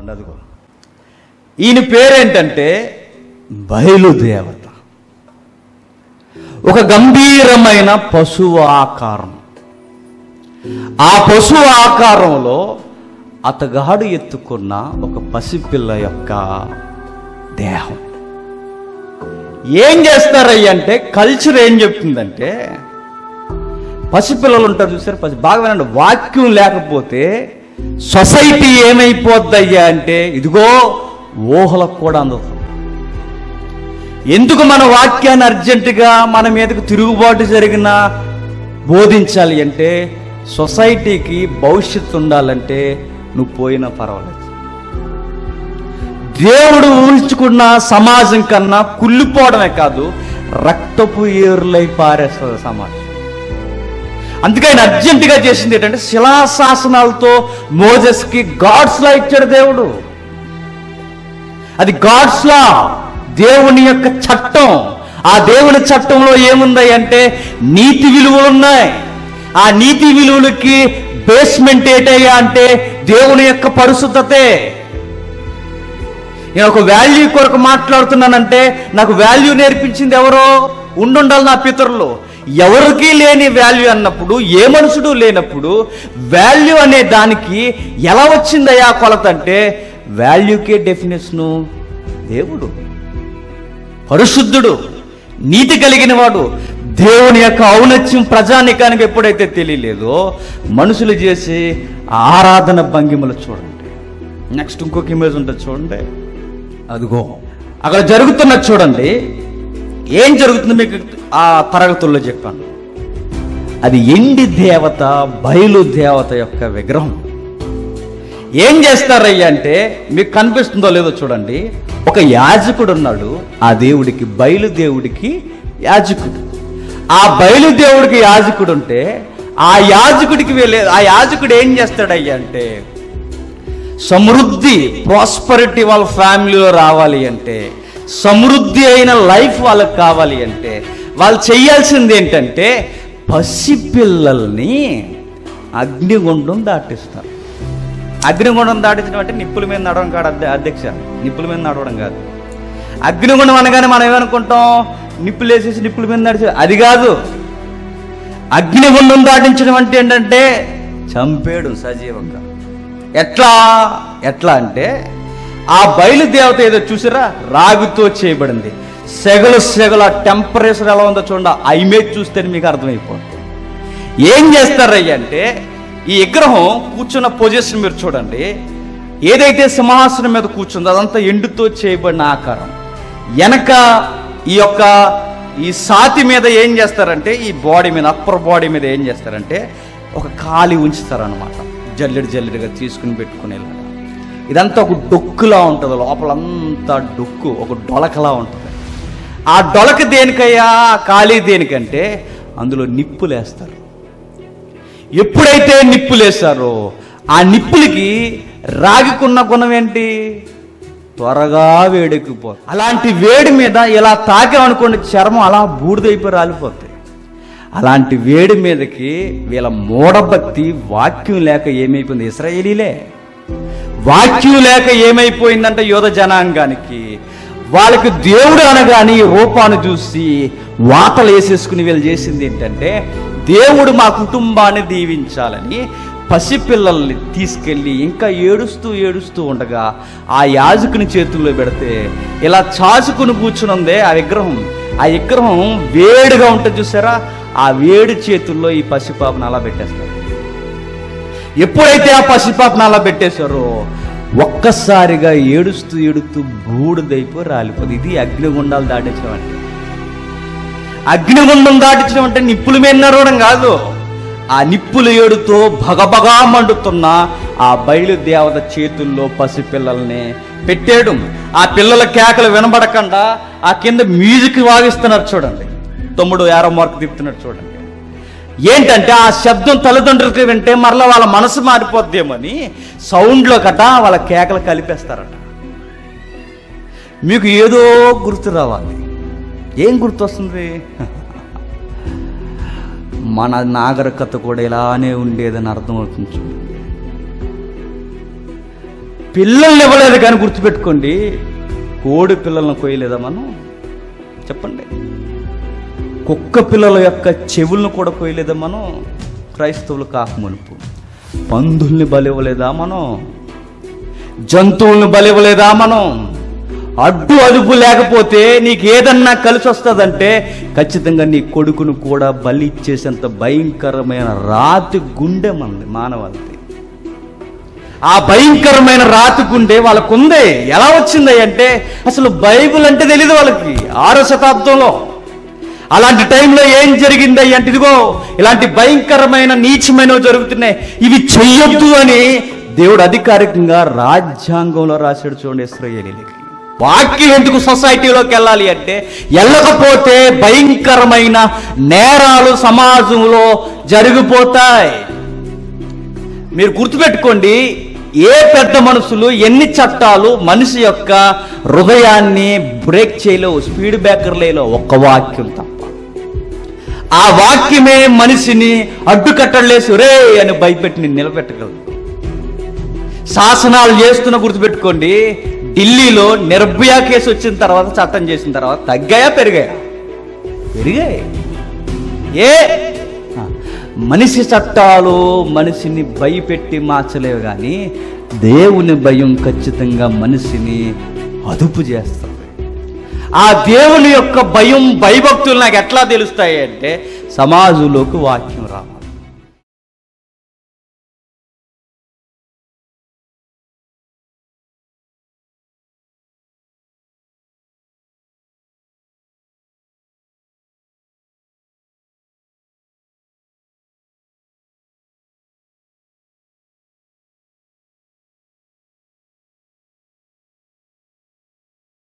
చూడండి అదిగో ఈయన పేరేంటంటే బయలుదేవత ఒక గంభీరమైన పశువు ఆకారం ఆ పశువు ఆకారంలో అతగాడు ఎత్తుకున్న ఒక పసిపిల్ల యొక్క దేహం ఏం చేస్తారయ్య అంటే కల్చర్ ఏం చెప్తుందంటే పసిపిల్లలు ఉంటారు చూసారు పసి బాగా వినండి వాక్యం లేకపోతే సొసైటీ ఏమైపోద్దయ్యా అంటే ఇదిగో ఊహలకు కూడా అందదు ఎందుకు మన వాక్యాన్ని అర్జెంటుగా మన మీదకు తిరుగుబాటు జరిగిన బోధించాలి అంటే సొసైటీకి భవిష్యత్తు ఉండాలంటే నువ్వు పోయినా పర్వాలేదు దేవుడు ఊహించుకున్న సమాజం కన్నా కుళ్ళిపోవడమే కాదు రక్తపు ఏరులై పారేస్తుంది సమాజం అందుకే ఆయన అర్జెంటుగా చేసింది ఏంటంటే శిలాశాసనాలతో మోజెస్కి గాడ్స్ లా ఇచ్చాడు దేవుడు అది గాడ్స్ లా దేవుని యొక్క చట్టం ఆ దేవుని చట్టంలో ఏముంది అంటే నీతి విలువలు ఉన్నాయి ఆ నీతి విలువలకి బేస్మెంట్ ఏంటయ్యా అంటే దేవుని యొక్క పరిశుద్ధతే నేను ఒక వాల్యూ కొరకు మాట్లాడుతున్నానంటే నాకు వాల్యూ నేర్పించింది ఎవరో ఉండుండాలి నా పితరులు ఎవరికి లేని వాల్యూ అన్నప్పుడు ఏ మనుషుడు లేనప్పుడు వాల్యూ అనే దానికి ఎలా వచ్చిందయ్యా కొలత అంటే వాల్యూకే డెఫినేషను దేవుడు పరిశుద్ధుడు నీతి కలిగిన వాడు దేవుని యొక్క ఔన్నత్యం ప్రజానికానికి ఎప్పుడైతే తెలియలేదో మనుషులు చేసే ఆరాధన భంగిమలు చూడండి నెక్స్ట్ ఇంకొక ఇమేజ్ ఉంటుంది చూడండి అదిగో అక్కడ జరుగుతున్నది చూడండి ఏం జరుగుతుంది మీకు ఆ తరగతుల్లో చెప్పాను అది ఎండి దేవత బయలు దేవత యొక్క విగ్రహం ఏం చేస్తారయ్యా అంటే మీకు కనిపిస్తుందో లేదో చూడండి ఒక యాజకుడు ఉన్నాడు ఆ దేవుడికి బయలు దేవుడికి యాజకుడు ఆ బయలు దేవుడికి యాజకుడు ఉంటే ఆ యాజకుడికి వెళ్ళే ఆ యాజకుడు ఏం చేస్తాడయ్యా అంటే సమృద్ధి ప్రాస్పరిటీ వాళ్ళ ఫ్యామిలీలో రావాలి అంటే సమృద్ధి అయిన లైఫ్ వాళ్ళకి కావాలి అంటే వాళ్ళు చేయాల్సింది ఏంటంటే పసిపిల్లల్ని అగ్నిగుండం దాటిస్తారు అగ్నిగుండం దాటించడం అంటే నిప్పుల మీద నడవడం కాదు అధ్య- అధ్యక్ష నిప్పుల మీద నడవడం కాదు అగ్నిగుండం అనగానే మనం ఏమనుకుంటాం నిప్పులు వేసేసి నిప్పుల మీద నడిచి అది కాదు అగ్నిగుండం దాటించడం అంటే ఏంటంటే చంపేయడం సజీవంగా ఎట్లా ఎట్లా అంటే ఆ బయలుదేవత ఏదో చూసారా రాగితో చేయబడింది సెగలు సెగల టెంపరేచర్ ఎలా ఉందో చూడండి ఆ ఇమేజ్ చూస్తే మీకు అర్థమైపోతుంది ఏం చేస్తారయ్య అంటే ఈ విగ్రహం కూర్చున్న పొజిషన్ మీరు చూడండి ఏదైతే సింహాసనం మీద కూర్చుందో అదంతా ఎండుతో చేయబడిన ఆకారం వెనక ఈ యొక్క ఈ సాతి మీద ఏం చేస్తారంటే ఈ బాడీ మీద అప్పర్ బాడీ మీద ఏం చేస్తారంటే ఒక ఖాళీ ఉంచుతారనమాట జల్లెడు జల్లెడుగా తీసుకుని పెట్టుకునేలాగా ఇదంతా ఒక డొక్కులా ఉంటుంది లోపలంతా డొక్కు ఒక డొలకలా ఉంటుంది ఆ డొలక దేనికయ్యా ఆ ఖాళీ దేనికంటే అందులో నిప్పులేస్తారు ఎప్పుడైతే నిప్పులేస్తారో ఆ నిప్పులకి రాగికున్న గుణం ఏంటి త్వరగా వేడెక్కిపో అలాంటి వేడి మీద ఇలా తాకామనుకోండి చర్మం అలా బూడిదైపోయి రాలిపోతాయి అలాంటి వేడి మీదకి వీళ్ళ మూఢభక్తి వాక్యం లేక ఏమైపోయింది ఇస్రాయేలీలే వాక్యం లేక ఏమైపోయిందంటే యోధ జనాంగానికి వాళ్ళకి దేవుడు అనగాని ఈ రూపాన్ని చూసి వాతలు వేసేసుకుని వీళ్ళు చేసింది ఏంటంటే దేవుడు మా కుటుంబాన్ని దీవించాలని పసిపిల్లల్ని తీసుకెళ్ళి ఇంకా ఏడుస్తూ ఏడుస్తూ ఉండగా ఆ యాజకుని చేతుల్లో పెడితే ఇలా చాచుకుని కూర్చుని ఉందే ఆ విగ్రహం ఆ విగ్రహం వేడిగా ఉంటుంది చూసారా ఆ వేడి చేతుల్లో ఈ పసిపాపను అలా పెట్టేస్తారు ఎప్పుడైతే ఆ పసిపాపను అలా పెట్టేశారో ఒక్కసారిగా ఏడుస్తూ ఏడుస్తూ బూడిదైపోయి రాలిపోదు ఇది అగ్నిగుండాలు దాటించడం అంటే అగ్నిగుండం దాటించడం అంటే నిప్పుల మీద నడవడం కాదు ఆ నిప్పుల ఏడుతో భగభగా మండుతున్న ఆ బయలు దేవత చేతుల్లో పసిపిల్లల్ని పెట్టేయడం ఆ పిల్లల కేకలు వినబడకుండా ఆ కింద మ్యూజిక్ వాగిస్తున్నారు చూడండి తమ్ముడు యారో మార్క్ తిప్పుతున్నాడు చూడండి ఏంటంటే ఆ శబ్దం తల్లిదండ్రులకి వింటే మరలా వాళ్ళ మనసు మారిపోద్దేమని సౌండ్లో కట వాళ్ళ కేకలు కలిపేస్తారట మీకు ఏదో గుర్తు రావాలి ఏం గుర్తొస్తుంది మన నాగరికత కూడా ఇలానే ఉండేదని అర్థమవుతుంది చూడండి పిల్లల్ని ఇవ్వలేదు కానీ గుర్తుపెట్టుకోండి కోడి పిల్లలను కోయలేదా మనం చెప్పండి కుక్క పిల్లల యొక్క చెవులను కూడా కోయలేదా మనం క్రైస్తవులు కాకమునుపు పందుల్ని బలివ్వలేదా మనం జంతువుల్ని బలివ్వలేదా మనం అడ్డు అదుపు లేకపోతే నీకు ఏదన్నా కలిసి వస్తుందంటే ఖచ్చితంగా నీ కొడుకును కూడా బలి ఇచ్చేసేంత భయంకరమైన రాతి గుండె మనది మానవాళిది ఆ భయంకరమైన రాతి గుండె వాళ్ళకు ఉంది ఎలా వచ్చింది అంటే అసలు బైబిల్ అంటే తెలియదు వాళ్ళకి ఆరో శతాబ్దంలో అలాంటి టైంలో ఏం జరిగింది అంటే ఇదిగో ఇలాంటి భయంకరమైన నీచమైనవి జరుగుతున్నాయి ఇవి చెయ్యొద్దు అని దేవుడు అధికారికంగా రాజ్యాంగంలో రాశాడు చూడండి ఇస్రాయేలీలకి వాక్యం ఎందుకు సొసైటీలోకి వెళ్ళాలి అంటే వెళ్ళకపోతే భయంకరమైన నేరాలు సమాజంలో జరిగిపోతాయి మీరు గుర్తుపెట్టుకోండి ఏ పెద్ద మనుషులు ఎన్ని చట్టాలు మనిషి యొక్క హృదయాన్ని బ్రేక్ చేయలేవు స్పీడ్ బ్రేకర్లేలో ఒక్క వాక్యం తప్ప ఆ వాక్యమే మనిషిని అడ్డుకట్టలేసి రే అని భయపెట్టి నేను నిలబెట్టగలదు శాసనాలు చేస్తున్న గుర్తుపెట్టుకోండి ఢిల్లీలో నిర్భయ కేసు వచ్చిన తర్వాత చట్టం చేసిన తర్వాత తగ్గాయా పెరిగాయా పెరిగాయి ఏ ఆ, మనిషి చట్టాలు మనిషిని భయపెట్టి మార్చలేవు కానీ దేవుని భయం ఖచ్చితంగా మనిషిని అదుపు చేస్తుంది ఆ దేవుని యొక్క భయం భయభక్తులు నాకు ఎట్లా తెలుస్తాయి అంటే సమాజంలోకి వాక్యం రా